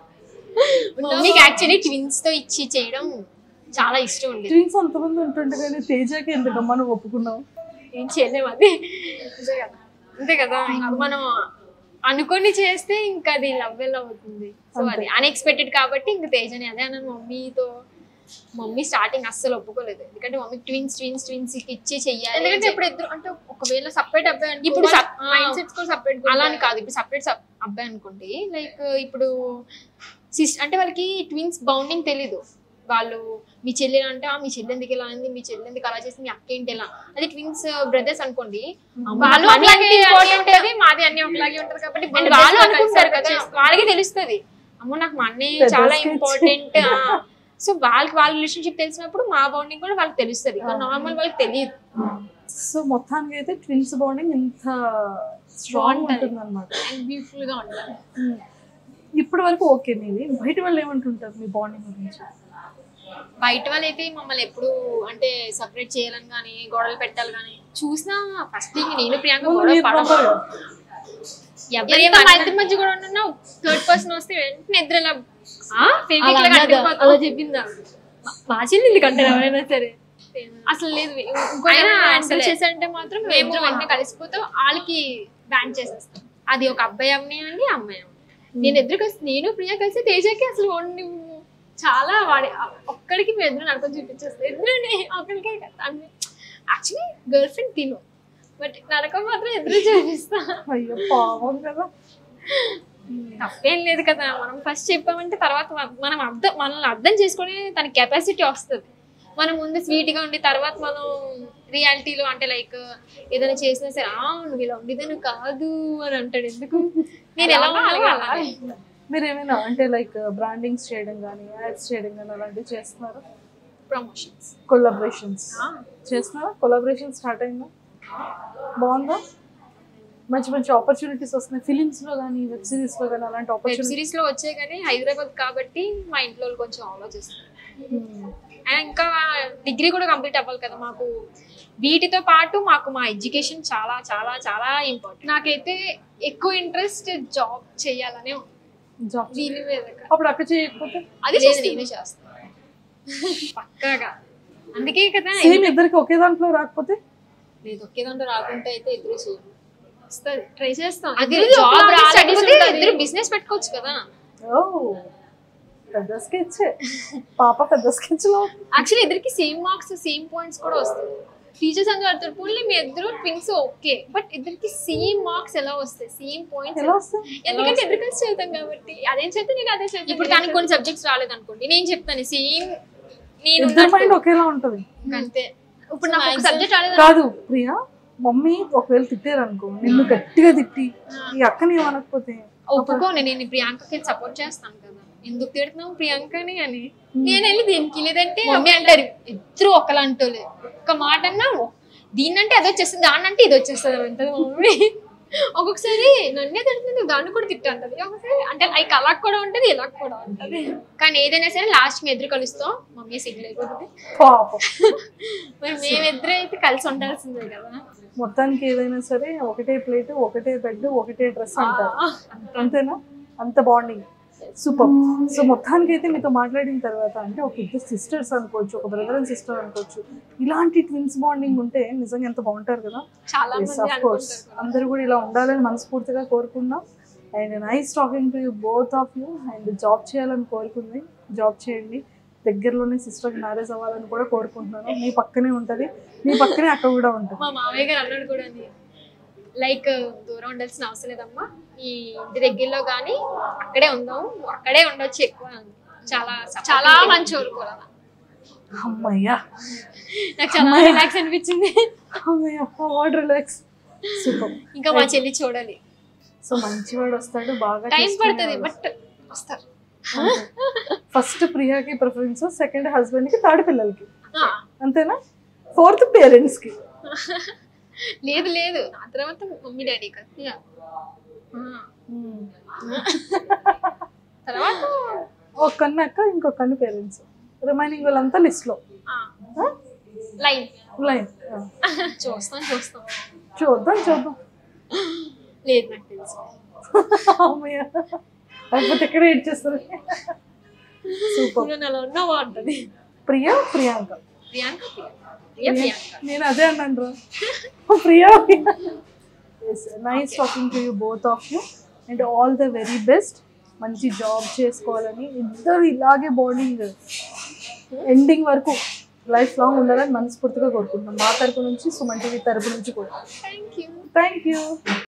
మమ్మీకి యాక్చువల్లీ ట్విన్స్ తో ఇచ్చి చేయడం చాలా ఇష్టం ఉండేది ట్విన్స్ అంతమంది ఉంటుండే కానీ తేజకి ఎందుకమ్మా నువ్వు ఒప్పుకున్నావు ఏం చేయలేము అది అంతే కదా అంతే కదా ఇప్పుడు మనం అనుకొని చేస్తే ఇంకా అది లవ్ ఎలా అవుతుంది సో అది అన్ఎక్స్పెక్టెడ్ కాబట్టి ఇంకా తేజని అదే అన్నాను మమ్మీతో మమ్మీ స్టార్టింగ్ అస్సలు ఒప్పుకోలేదు ఎందుకంటే మమ్మీ ట్విన్స్ ట్విన్స్ ట్విన్స్ ఇచ్చి చెయ్యాలి అని ఎందుకంటే ఇప్పుడు ఇద్దరు అంటే ఒకవేళ సపరేట్ అబ్బాయి అంటే ఇప్పుడు సప్- మైండ్ సెట్స్ కూడా సపరేట్ అలా అని కాదు ఇప్పుడు సపరేట్ అబ్బాయి అనుకోండి లైక్ ఇప్పుడు సిస్ అంటే వాళ్ళకి ట్విన్స్ బౌండింగ్ తెలీదు వాళ్ళు మీ చెల్లి అంటే "ఆ, మీ చెల్లి ఎందుకు ఇలా అయింది మీ చెల్లి ఎందుకు అలా చేసింది మీ అక్క ఏంటి ఇలా అదే ట్విన్స్ బ్రదర్స్ అనుకోండి వాళ్ళు money ఒకలాగే అంటే important. ఉంటది మాది అన్ని ఒకలాగే ఉంటది కాబట్టి అండ్ brothers వాళ్ళు గా కలిసి అనుకుంటారు separate కదా చేసుకుంటారు. వాళ్ళకి తెలుస్తుంది అమ్మో నాకు మా అన్నయ్య Brothers చాలా కి ఇంపార్టెంట్ సో వాళ్ళకి వాళ్ళ రిలేషన్షిప్ తెలిసినప్పుడు మా బౌండింగ్ కూడా వాళ్ళకి తెలుస్తుంది నార్మల్ వాళ్ళకి తెలియదు సో మొత్తానికి అయితే ట్విన్స్ బాండింగ్ ఇంత స్ట్రాంగ్ ఉంటుంది అనమాట And beautiful గా ఉండాలి ఇప్పటి వరకు ఓకే మీది బయట వాళ్ళు ఏమంటుంటారు మీ బాండింగ్ గురించి బయట వాళ్ళు అయితే మమ్మల్ని ఎప్పుడు అంటే సపరేట్ చేయాలని కానీ గొడవలు పెట్టాలి కానీ చూసినా ఫస్ట్ నేను ప్రియాంక ముందు గొడవ మీరు పడము పంపరు కదా. ఎవరు ఎంత మా ఇద్దరి మధ్య కూడా ఉన్నా థర్డ్ పర్సన్ వస్తే వెంటనే ఇద్దరు ఇలా ఫేవరెట్ అలా అన్నదా? అలా చెప్పిందా మా చెల్లి కంటారు ఎవరైనా సరే అసలు లేదు ఆయన అసలు చేశారంటే మాత్రం మేము వెంటనే కలిసిపోతాం వాళ్ళకి బ్యాన్ చేసేస్తాం అది ఒక అబ్బాయి అమ్మాయి అండి అమ్మాయి అమ్మాయి నేను ఎదురు కలిసి నేను ప్రియా కలిసి తేజకి అసలు ఓన్లీ చాలా వాడి ఒక్కడికి మేము ఎదురు నడకొని చూపించేస్తాం ఎదురుని ఒకరికి యాక్చువల్లీ గర్ల్ ఫ్రెండ్ తిను బట్ నడక మాత్రం ఎదురు చూపిస్తా అయ్యో పావం కదా తప్పేం లేదు కదా మనం ఫస్ట్ చెప్పామంటే తర్వాత మన- మనం అర్థం మనల్ని అర్థం చేసుకునే తన కెపాసిటీ వస్తుంది మనం ముందు sweet గా ఉండి తర్వాత మనం రియాలిటీలో అంటే లైక్ ఏదైనా చేసినా సరే ఆ నువ్వు ఇలా ఉండేదని కాదు అని అంటాడు ఎందుకు నేను ఎలా ఉండాలి అలానే మీరు ఏమైనా అంటే లైక్ బ్రాండింగ్స్ చేయడం కానీ యాడ్స్ చేయడం కానీ అలాంటివి చేస్తున్నారా ప్రమోషన్స్ కొలాబరేషన్స్ చేస్తున్నారా కొలాబరేషన్ స్టార్ట్ అయిందా బాగుందా మంచి మంచి ఆపర్చునిటీస్ వస్తున్నాయి ఫిలిమ్స్ లో కానీ వెబ్ సిరీస్ లో కానీ అలాంటి వెబ్ ఆపర్చునిటీ సిరీస్ లో వచ్చాయి కానీ హైదరాబాద్ కాబట్టి మా ఇంట్లో వాళ్ళు కొంచెం ఆలోచిస్తారు అండ్ ఇంకా డిగ్రీ కూడా కంప్లీట్ అవ్వాలి కదా మాకు వీటితో పాటు మాకు మా ఎడ్యుకేషన్ చాలా చాలా చాలా ఇంపార్టెంట్ నాకైతే ఎక్కువ ఇంట్రెస్ట్ జాబ్ చేయాలనే ఉంది. జాబ్ దీని మీద అప్పుడు అక్క చేయకపోతే అది లేదు నేనే చేస్తాను పక్కాగా అందుకే కదా సేమ్ ఇద్దరికి ఒకే దాంట్లో రాకపోతే లేదు ఒకే దాంట్లో రాకుంటే అయితే ఇద్దరు చేయాలి వస్తుంది ట్రై చేస్తాం అది ఇద్దరు job జాబ్ రాలేకపోతే రాలేకపోతే ఇద్దరు బిజినెస్ పెట్టుకోవచ్చు కదా ఓ పెద్ద స్కెచ్ పాప పెద్ద స్కెచ్ లో యాక్చువల్లీ ఇద్దరికి సేమ్ మార్క్స్ సేమ్ పాయింట్స్ కూడా వస్తాయి టీచర్స్ అందరూ అడుగుతారు పోన్లీ మీ ఇద్దరు ట్విన్స్ ఓకే బట్ ఇద్దరికి సేమ్ మార్క్స్ ఎలా వస్తాయి సేమ్ పాయింట్స్ ఎలా వస్తుంది ఎందుకంటే ఇద్దరు కలిసి చదువుతాం కాబట్టి అదేం చదివితే నేను అదే చదువుతాను ఇప్పుడు తనకి కొన్ని సబ్జెక్ట్స్ రాలేదు అనుకోండి నేను చెప్తాను సేమ్ నేను ఇద్దరు మైండ్ ఒకేలా ఉంటది అంతే ఇప్పుడు నాకు ఒక సబ్జెక్ట్ రాలేదు కాదు ప్రియా మమ్మీ ఒకవేళ తిట్టారు అనుకో నిన్ను గట్టిగా తిట్టి ఈ అక్కని ఏమనకపోతే ఒప్పుకోను నేను ప్రియాంకకి సపోర్ట్ చేస్తాను కదా ఎందుకు తిడుతున్నావు ప్రియాంకని అని నేను వెళ్ళి దీనికి లేదంటే మమ్మీ అంటారు ఇద్దరు ఒకలాంటోలే ఒక్క మాట అన్నా దీన్నంటే అది వచ్చేస్తుంది దాన్ని అంటే ఇది వచ్చేస్తుంది అని అంటది మమ్మీ ఒక్కొక్కసారి నన్నే తిడుతుంది దాన్ని కూడా తిట్టంటది ఒకసారి అంటే లైక్ అలా కూడా ఉంటది ఇలా కూడా ఉంటది కానీ ఏదైనా సరే లాస్ట్ మీ ఎదురు కలుస్తాం మమ్మీ సిగ్గులు అయిపోతుంది పాపం మరి మేమిద్దరు అయితే కలిసి ఉండాల్సిందే కదా మొత్తానికి ఏదైనా సరే ఒకటే ప్లేట్ ఒకటే బెడ్ ఒకటే డ్రెస్ అంటారు అంతేనా అంత బాండింగ్ సూపర్ సో మొత్తానికి అయితే మీతో మాట్లాడిన తర్వాత అంటే ఒక ఇద్దరు సిస్టర్స్ అనుకోవచ్చు ఒక బ్రదర్ అండ్ సిస్టర్ అనుకోవచ్చు ఇలాంటి ట్విన్స్ బాండింగ్ ఉంటే నిజంగా ఎంత బాగుంటారు కదా చాలా ఎస్ మంది ఆఫ్ కోర్స్ అనుకుంటారు అందరూ కూడా ఇలా ఉండాలని మనస్ఫూర్తిగా కోరుకున్నాం and nice talking to you both of you and job చేయాలని కోరుకుంది జాబ్ చేయండి దగ్గరలోనే సిస్టర్ మ్యారేజ్ అవ్వాలని కూడా కోరుకుంటున్నాను మీ పక్కనే ఉంటుంది మీ పక్కనే అక్క కూడా ఉంటుంది మా మామయ్య గారు అన్నాడు కూడా లైక్ దూరం ఉండాల్సిన అవసరం లేదమ్మా ఈ ఇంటి దగ్గరలో కానీ అక్కడే ఉందాం అక్కడే ఉండొచ్చు ఎక్కువ అని. చాలా చాలా మంచి ఊరుకోవాలి అమ్మయ్యా నాకు చాలా రిలాక్స్ అనిపించింది అమ్మయ్యా వాట్ రిలాక్స్ సూపర్ ఇంకా మా చెల్లి చూడాలి సో మంచివాడు వస్తాడు బాగా టైం పడుతుంది బట్ వస్తారు ఫస్ట్ ప్రియాకి ప్రిఫరెన్స్ సెకండ్ హస్బెండ్ కి థర్డ్ పిల్లలకి ఆ, అంతేనా ఫోర్త్ పేరెంట్స్ కి లేదు లేదు ఆ తర్వాత మమ్మీ డాడీ కదా ఇక. ఆ, తర్వాత ఒక కన్ను అక్క ఇంకో కన్ను పేరెంట్స్ రిమైనింగ్ వాళ్ళంతా లిస్ట్ లో లైన్ లైన్ చూస్తాం చూస్తాం చూద్దాం చూద్దాం లేదు నాకు తెలుసు అమ్మయ్య లేకపోతే ఎక్కడ ఏడ్ చేస్తారు సూపర్ నేను అలా ఉన్నా బాగుంటుంది ప్రియా ప్రియాంక ప్రియాంక ప్రియ ప్రియాంక నేను అదే అన్నాను రా Priya nice talking to you both of you and all the very best మంచి జాబ్ చేసుకోవాలని ఇద్దరు ఇలాగే బాండింగ్ ఎండింగ్ వరకు లైఫ్ లాంగ్ ఉండాలని మనస్ఫూర్తిగా కోరుకుంటున్నాం మా తరపు నుంచి సుమన్ టీవీ తరపు నుంచి కూడా థ్యాంక్ యూ థ్యాంక్ యూ